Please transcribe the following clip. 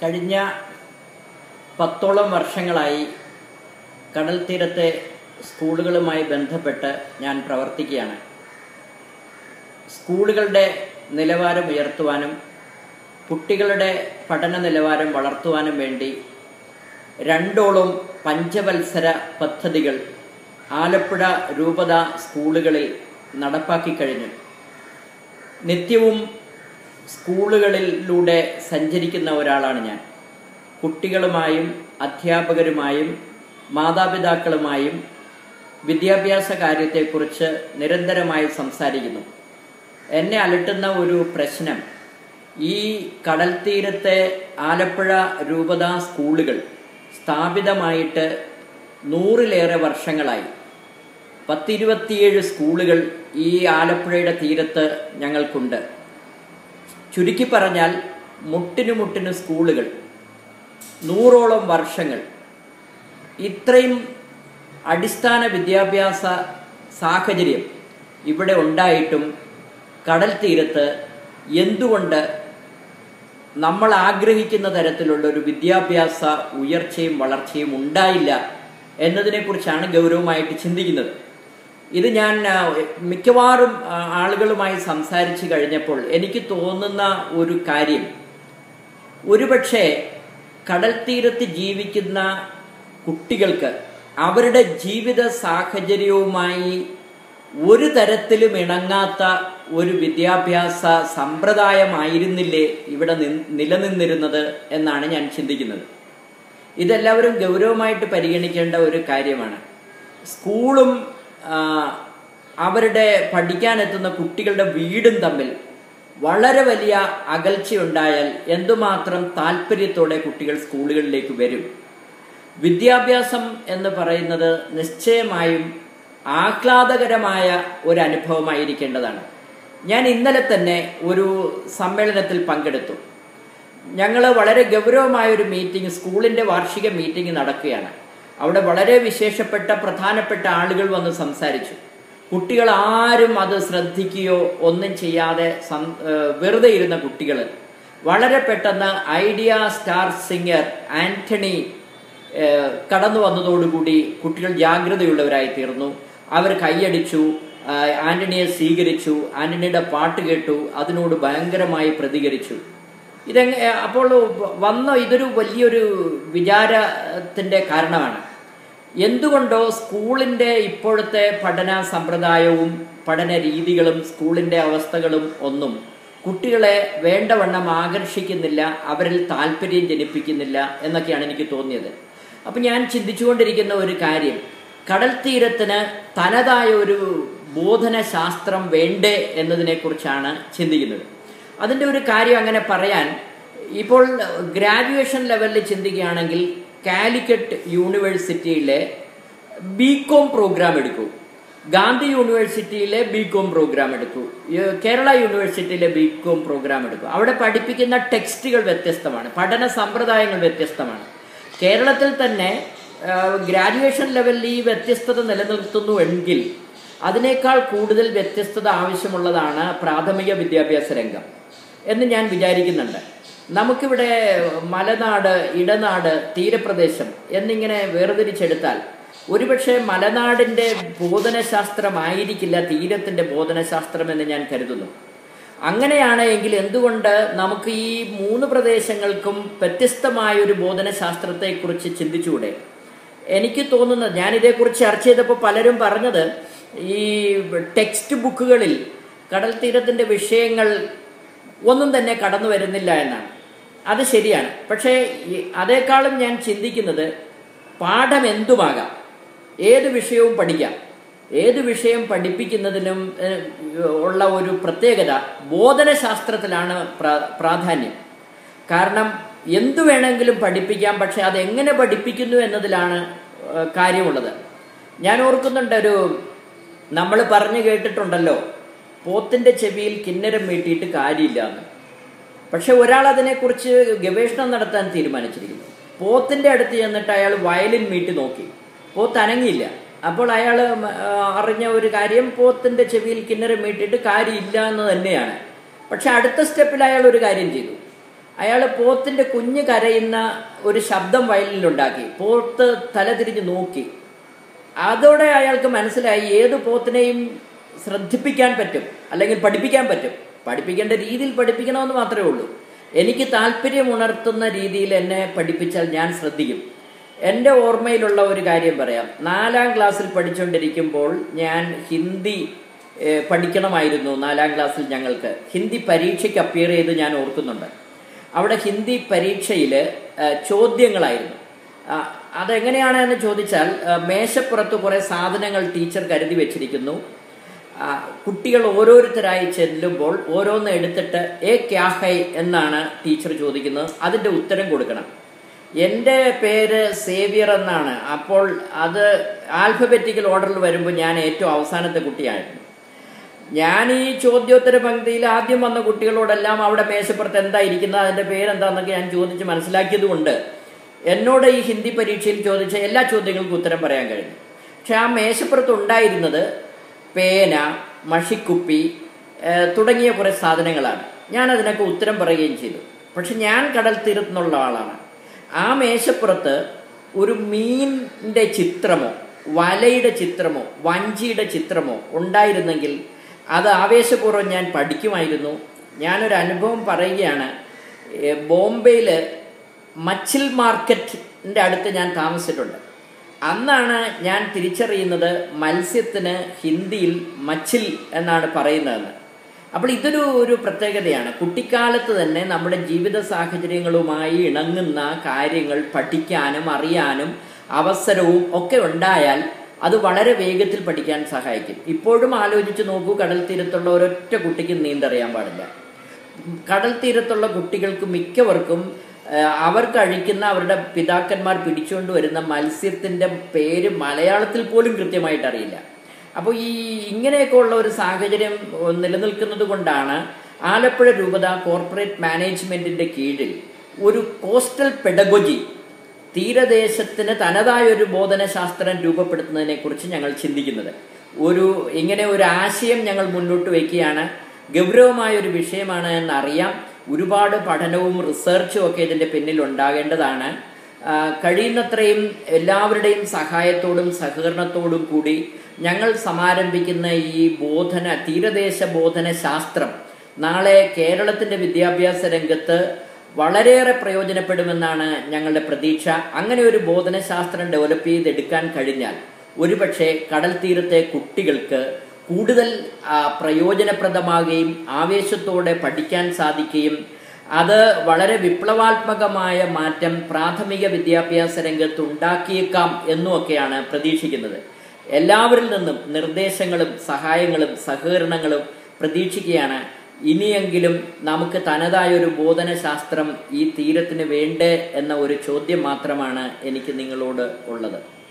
കഴിഞ്ഞ പത്തോളം വർഷങ്ങളായി കടൽ തീരത്തെ സ്കൂളുകളുമായി ബന്ധപ്പെട്ട് ഞാൻ പ്രവർത്തിക്കുകയാണ് സ്കൂളുകളുടെ നിലവാരം ഉയർത്തുവാനും കുട്ടികളുടെ പഠന നിലവാരം വളർത്തുവാനും വേണ്ടി രണ്ടോളം പഞ്ചവത്സര പദ്ധതികൾ ആലപ്പുഴ രൂപത സ്കൂളുകളിൽ നടപ്പാക്കി കഴിഞ്ഞു നിത്യവും സ്കൂളുകളിലൂടെ സഞ്ചരിക്കുന്ന ഒരാളാണ് ഞാൻ കുട്ടികളുമായും അധ്യാപകരുമായും മാതാപിതാക്കളുമായും വിദ്യാഭ്യാസ കാര്യത്തെക്കുറിച്ച് നിരന്തരമായി സംസാരിക്കുന്നു എന്നെ അലട്ടുന്ന ഒരു പ്രശ്നം ഈ കടൽ തീരത്തെ ആലപ്പുഴ രൂപത സ്കൂളുകൾ സ്ഥാപിതമായിട്ട് നൂറിലേറെ വർഷങ്ങളായി പത്തിരുപത്തിയേഴ് സ്കൂളുകൾ ഈ ആലപ്പുഴയുടെ തീരത്ത് ഞങ്ങൾക്കുണ്ട് ചുരുക്കി പറഞ്ഞാൽ മുട്ടിനു മുട്ടിന് സ്കൂളുകൾ നൂറോളം വർഷങ്ങൾ ഇത്രയും അടിസ്ഥാന വിദ്യാഭ്യാസ സാഹചര്യം ഇവിടെ ഉണ്ടായിട്ടും കടൽ തീരത്ത് എന്തുകൊണ്ട് നമ്മൾ ആഗ്രഹിക്കുന്ന തരത്തിലുള്ള ഒരു വിദ്യാഭ്യാസ ഉയർച്ചയും വളർച്ചയും ഉണ്ടായില്ല എന്നതിനെക്കുറിച്ചാണ് ഗൗരവമായിട്ട് ചിന്തിക്കുന്നത് ഇത് ഞാൻ ആ, മിക്കവാറും ആ, ആളുകളുമായി സംസാരിച്ചു കഴിഞ്ഞപ്പോൾ എനിക്ക് തോന്നുന്ന ഒരു കാര്യം ഒരുപക്ഷെ കടൽ തീരത്ത് ജീവിക്കുന്ന കുട്ടികൾക്ക് അവരുടെ ജീവിത സാഹചര്യവുമായി ഒരു തരത്തിലും ഇണങ്ങാത്ത ഒരു വിദ്യാഭ്യാസ സമ്പ്രദായമായിരുന്നില്ലേ ഇവിടെ നി- നിലനിന്നിരുന്നത് എന്നാണ് ഞാൻ ചിന്തിക്കുന്നത് ഇതെല്ലാവരും ഗൗരവമായിട്ട് പരിഗണിക്കേണ്ട ഒരു കാര്യമാണ് സ്കൂളും ആ, അവരുടെ പഠിക്കാനെത്തുന്ന കുട്ടികളുടെ വീടും തമ്മിൽ വളരെ വലിയ അകൽച്ചയുണ്ടായാൽ എന്തുമാത്രം താല്പര്യത്തോടെ കുട്ടികൾ സ്കൂളുകളിലേക്ക് വരും വിദ്യാഭ്യാസം എന്ന് പറയുന്നത് നിശ്ചയമായും ആഹ്ലാദകരമായ ഒരു അനുഭവമായിരിക്കേണ്ടതാണ് ഞാൻ ഇന്നലെ തന്നെ ഒരു സമ്മേളനത്തിൽ പങ്കെടുത്തു ഞങ്ങൾ വളരെ ഗൗരവമായ ഒരു മീറ്റിംഗ് സ്കൂളിന്റെ വാർഷിക മീറ്റിംഗ് നടക്കുകയാണ് അവിടെ വളരെ വിശേഷപ്പെട്ട പ്രധാനപ്പെട്ട ആളുകൾ വന്ന് സംസാരിച്ചു കുട്ടികൾ ആരും അത് ശ്രദ്ധിക്കുകയോ ഒന്നും ചെയ്യാതെ സം- ഏഹ് വെറുതെ ഇരുന്ന കുട്ടികൾ വളരെ പെട്ടെന്ന് ഐഡിയ സ്റ്റാർ സിംഗർ ആന്റണി ഏഹ് കടന്നു വന്നതോടുകൂടി കുട്ടികൾ ജാഗ്രതയുള്ളവരായി തീർന്നു അവർ കൈയടിച്ചു ആഹ് ആന്റണിയെ സ്വീകരിച്ചു ആന്റണിയുടെ പാട്ട് കേട്ടു അതിനോട് ഭയങ്കരമായി പ്രതികരിച്ചു ഇതെങ്ങ അപ്പോൾ വന്ന ഇതൊരു വലിയൊരു വിചാരത്തിന്റെ കാരണമാണ് എന്തുകൊണ്ടോ സ്കൂളിന്റെ ഇപ്പോഴത്തെ പഠന സമ്പ്രദായവും പഠന രീതികളും സ്കൂളിന്റെ അവസ്ഥകളും ഒന്നും കുട്ടികളെ വേണ്ടവണ്ണം ആകർഷിക്കുന്നില്ല അവരിൽ താല്പര്യം ജനിപ്പിക്കുന്നില്ല എന്നൊക്കെയാണ് എനിക്ക് തോന്നിയത് അപ്പൊ ഞാൻ ചിന്തിച്ചുകൊണ്ടിരിക്കുന്ന ഒരു കാര്യം കടൽ തീരത്തിന് തനതായ ഒരു ബോധന ശാസ്ത്രം വേണ്ടേ എന്നതിനെക്കുറിച്ചാണ് ചിന്തിക്കുന്നത് അതിൻ്റെ ഒരു കാര്യം അങ്ങനെ പറയാൻ ഇപ്പോൾ ഗ്രാജുവേഷൻ ലെവലിൽ ചിന്തിക്കുകയാണെങ്കിൽ കാലിക്കറ്റ് യൂണിവേഴ്സിറ്റിയിലെ ബി കോം പ്രോഗ്രാം എടുക്കൂ ഗാന്ധി യൂണിവേഴ്സിറ്റിയിലെ ബി കോം പ്രോഗ്രാം എടുക്കൂ ഏഹ് കേരള യൂണിവേഴ്സിറ്റിയിലെ ബി കോം പ്രോഗ്രാം എടുക്കൂ അവിടെ പഠിപ്പിക്കുന്ന ടെക്സ്റ്റുകൾ വ്യത്യസ്തമാണ് പഠന സമ്പ്രദായങ്ങൾ വ്യത്യസ്തമാണ് കേരളത്തിൽ തന്നെ ആഹ് ഗ്രാജുവേഷൻ ലെവലിൽ ഈ വ്യത്യസ്തത നിലനിർത്തുന്നു എങ്കിൽ അതിനേക്കാൾ കൂടുതൽ വ്യത്യസ്തത ആവശ്യമുള്ളതാണ് പ്രാഥമിക വിദ്യാഭ്യാസ രംഗം എന്ന് ഞാൻ വിചാരിക്കുന്നുണ്ട് നമുക്കിവിടെ മലനാട് ഇടനാട് തീരപ്രദേശം എന്നിങ്ങനെ വേർതിരിച്ചെടുത്താൽ ഒരുപക്ഷെ മലനാടിന്റെ ബോധനശാസ്ത്രമായിരിക്കില്ല തീരത്തിന്റെ ബോധനശാസ്ത്രം എന്ന് ഞാൻ കരുതുന്നു അങ്ങനെയാണ് എങ്കിൽ എന്തുകൊണ്ട് നമുക്ക് ഈ മൂന്ന് പ്രദേശങ്ങൾക്കും വ്യത്യസ്തമായ ഒരു ബോധനശാസ്ത്രത്തെക്കുറിച്ച് ചിന്തിച്ചുകൂടെ എനിക്ക് തോന്നുന്നത് ഞാൻ ഇതേക്കുറിച്ച് ചർച്ച ചെയ്തപ്പോൾ പലരും പറഞ്ഞത് ഈ ടെക്സ്റ്റ് ബുക്കുകളിൽ കടൽ തീരത്തിന്റെ വിഷയങ്ങൾ ഒന്നും തന്നെ കടന്നു വരുന്നില്ല എന്നാണ് അത് ശരിയാണ് പക്ഷേ ഈ അതേക്കാളും ഞാൻ ചിന്തിക്കുന്നത് പാഠം എന്തുമാകാം ഏത് വിഷയവും പഠിക്കാം ഏത് വിഷയം പഠിപ്പിക്കുന്നതിനും ഏഹ്, ഉള്ള ഒരു പ്രത്യേകത ബോധനശാസ്ത്രത്തിലാണ് പ്ര- പ്രാധാന്യം കാരണം എന്തു വേണമെങ്കിലും പഠിപ്പിക്കാം പക്ഷെ അത് എങ്ങനെ പഠിപ്പിക്കുന്നു എന്നതിലാണ് ഏഹ്, കാര്യമുള്ളത് ഞാൻ ഓർക്കുന്നുണ്ട് ഒരു നമ്മൾ പറഞ്ഞു കേട്ടിട്ടുണ്ടല്ലോ പോത്തിന്റെ ചെവിയിൽ കിന്നരം മീട്ടിയിട്ട് കാര്യമില്ല എന്ന് പക്ഷെ ഒരാൾ അതിനെക്കുറിച്ച് ഗവേഷണം നടത്താൻ തീരുമാനിച്ചിരിക്കുന്നു പോത്തിന്റെ അടുത്ത് ചെന്നിട്ട് അയാൾ വയലിൻ മീട്ടി നോക്കി പോത്ത് അനങ്ങിയില്ല അപ്പോൾ അയാൾ അറിഞ്ഞ ഒരു കാര്യം പോത്തിന്റെ ചെവിയിൽ കിന്നരം മീട്ടിയിട്ട് കാര്യമില്ല എന്ന് തന്നെയാണ് പക്ഷെ അടുത്ത സ്റ്റെപ്പിൽ അയാൾ ഒരു കാര്യം ചെയ്തു അയാൾ പോത്തിന്റെ കുഞ്ഞ് കരയുന്ന ഒരു ശബ്ദം വയലിലുണ്ടാക്കി പോത്ത് തല തിരിഞ്ഞ് നോക്കി അതോടെ അയാൾക്ക് മനസ്സിലായി ഏത് പോത്തിനെയും ശ്രദ്ധിപ്പിക്കാൻ പറ്റും അല്ലെങ്കിൽ പഠിപ്പിക്കാൻ പറ്റും പഠിപ്പിക്കേണ്ട രീതിയിൽ പഠിപ്പിക്കണമെന്ന് മാത്രമേ ഉള്ളൂ എനിക്ക് താല്പര്യം ഉണർത്തുന്ന രീതിയിൽ എന്നെ പഠിപ്പിച്ചാൽ ഞാൻ ശ്രദ്ധിക്കും എൻ്റെ ഓർമ്മയിലുള്ള ഒരു കാര്യം പറയാം നാലാം ക്ലാസ്സിൽ പഠിച്ചുകൊണ്ടിരിക്കുമ്പോൾ ഞാൻ ഹിന്ദി ഏഹ്, പഠിക്കണമായിരുന്നു നാലാം ക്ലാസ്സിൽ ഞങ്ങൾക്ക് ഹിന്ദി പരീക്ഷയ്ക്ക് അപ്പിയർ ചെയ്ത് ഞാൻ ഓർക്കുന്നുണ്ട് അവിടെ ഹിന്ദി പരീക്ഷയിൽ ചോദ്യങ്ങളായിരുന്നു ആ, അതെങ്ങനെയാണ് എന്ന് ചോദിച്ചാൽ ആ, മേശപ്പുറത്ത് കുറെ സാധനങ്ങൾ ടീച്ചർ കരുതി വെച്ചിരിക്കുന്നു ആ, കുട്ടികൾ ഓരോരുത്തരായി ചെല്ലുമ്പോൾ ഓരോന്ന് എടുത്തിട്ട് എ ക്യാ ഹൈ എന്നാണ് ടീച്ചർ ചോദിക്കുന്നത് അതിന്റെ ഉത്തരം കൊടുക്കണം എൻ്റെ പേര് സേവിയർ എന്നാണ് അപ്പോൾ അത് ആൽഫബറ്റിക്കൽ ഓർഡറിൽ വരുമ്പോൾ ഞാൻ ഏറ്റവും അവസാനത്തെ കുട്ടിയായിരുന്നു ഞാൻ ഈ ചോദ്യോത്തര പങ്ക്തിയിൽ ആദ്യം വന്ന കുട്ടികളോടെല്ലാം അവിടെ മേശപ്പുറത്ത് എന്താ ഇരിക്കുന്നത് അതിന്റെ പേരെന്താന്നൊക്കെ ഞാൻ ചോദിച്ച് മനസ്സിലാക്കിയത് കൊണ്ട് എന്നോട് ഈ ഹിന്ദി പരീക്ഷയിൽ ചോദിച്ച എല്ലാ ചോദ്യങ്ങൾക്കും ഉത്തരം പറയാൻ കഴിഞ്ഞു പക്ഷെ ആ മേശപ്പുറത്ത് ഉണ്ടായിരുന്നത് പേന മഷിക്കുപ്പി ഏഹ്, തുടങ്ങിയ കുറെ സാധനങ്ങളാണ് ഞാൻ അതിനൊക്കെ ഉത്തരം പറയുകയും ചെയ്തു പക്ഷെ ഞാൻ കടൽ തീരത്തുനിന്നുള്ള ആളാണ് ആ മേശപ്പുറത്ത് ഒരു മീനിന്റെ ചിത്രമോ വലയുടെ ചിത്രമോ വഞ്ചിയുടെ ചിത്രമോ ഉണ്ടായിരുന്നെങ്കിൽ അത് ആവേശപൂർവ്വം ഞാൻ പഠിക്കുമായിരുന്നു ഞാനൊരു അനുഭവം പറയുകയാണ് ഏ, ബോംബെയില് മച്ചിൽ മാർക്കറ്റിന്റെ അടുത്ത് ഞാൻ താമസിച്ചിട്ടുണ്ട് അന്നാണ് ഞാൻ തിരിച്ചറിയുന്നത് മത്സ്യത്തിന് ഹിന്ദിയിൽ മച്ചിൽ എന്നാണ് പറയുന്നതെന്ന് അപ്പോൾ ഇതൊരു ഒരു പ്രത്യേകതയാണ് കുട്ടിക്കാലത്ത് തന്നെ നമ്മുടെ ജീവിത സാഹചര്യങ്ങളുമായി ഇണങ്ങുന്ന കാര്യങ്ങൾ പഠിക്കാനും അറിയാനും അവസരവും ഒക്കെ ഉണ്ടായാൽ അത് വളരെ വേഗത്തിൽ പഠിക്കാൻ സഹായിക്കും ഇപ്പോഴും ആലോചിച്ച് നോക്കൂ കടൽ തീരത്തുള്ള ഒരൊറ്റ കുട്ടിക്ക് നീന്തറിയാൻ പാടില്ല കടൽ തീരത്തുള്ള കുട്ടികൾക്ക് മിക്കവർക്കും ആ, അവർ കഴിക്കുന്ന അവരുടെ പിതാക്കന്മാർ പിടിച്ചുകൊണ്ട് വരുന്ന മത്സ്യത്തിന്റെ പേര് മലയാളത്തിൽ പോലും കൃത്യമായിട്ട് അറിയില്ല അപ്പോൾ ഈ ഇങ്ങനെയൊക്കെ ഉള്ള ഒരു സാഹചര്യം നിലനിൽക്കുന്നത് കൊണ്ടാണ് ആലപ്പുഴ രൂപത കോർപ്പറേറ്റ് മാനേജ്മെന്റിന്റെ കീഴിൽ ഒരു കോസ്റ്റൽ പെഡഗോജി തീരദേശത്തിന് തനതായ ഒരു ബോധനശാസ്ത്രം രൂപപ്പെടുത്തുന്നതിനെ കുറിച്ച് ഞങ്ങൾ ചിന്തിക്കുന്നത് ഒരു ഇങ്ങനെ ഒരു ആശയം ഞങ്ങൾ മുന്നോട്ട് വയ്ക്കുകയാണ് ഗൗരവമായ ഒരു വിഷയമാണ് എന്നറിയാം ഒരുപാട് പഠനവും റിസർച്ചും ഒക്കെ ഇതിന്റെ പിന്നിൽ ഉണ്ടാകേണ്ടതാണ് ആ, കഴിയുന്നത്രയും എല്ലാവരുടെയും സഹായത്തോടും സഹകരണത്തോടും കൂടി ഞങ്ങൾ സമാരംഭിക്കുന്ന ഈ ബോധന തീരദേശ ബോധന ശാസ്ത്രം നാളെ കേരളത്തിന്റെ വിദ്യാഭ്യാസ രംഗത്ത് വളരെയേറെ പ്രയോജനപ്പെടുമെന്നാണ് ഞങ്ങളുടെ പ്രതീക്ഷ അങ്ങനെ ഒരു ബോധനശാസ്ത്രം ഡെവലപ്പ് ചെയ്തെടുക്കാൻ കഴിഞ്ഞാൽ ഒരുപക്ഷെ കടൽ തീരത്തെ കുട്ടികൾക്ക് കൂടുതൽ ആ, പ്രയോജനപ്രദമാകുകയും ആവേശത്തോടെ പഠിക്കാൻ സാധിക്കുകയും അത് വളരെ വിപ്ലവാത്മകമായ മാറ്റം പ്രാഥമിക വിദ്യാഭ്യാസ രംഗത്ത് ഉണ്ടാക്കിയേക്കാം എന്നുമൊക്കെയാണ് പ്രതീക്ഷിക്കുന്നത് എല്ലാവരിൽ നിന്നും നിർദ്ദേശങ്ങളും സഹായങ്ങളും സഹകരണങ്ങളും പ്രതീക്ഷിക്കുകയാണ് ഇനിയെങ്കിലും നമുക്ക് തനതായ ഒരു ബോധനശാസ്ത്രം ഈ തീരത്തിന് വേണ്ടേ എന്ന ഒരു ചോദ്യം മാത്രമാണ് എനിക്ക് നിങ്ങളോട് ഉള്ളത്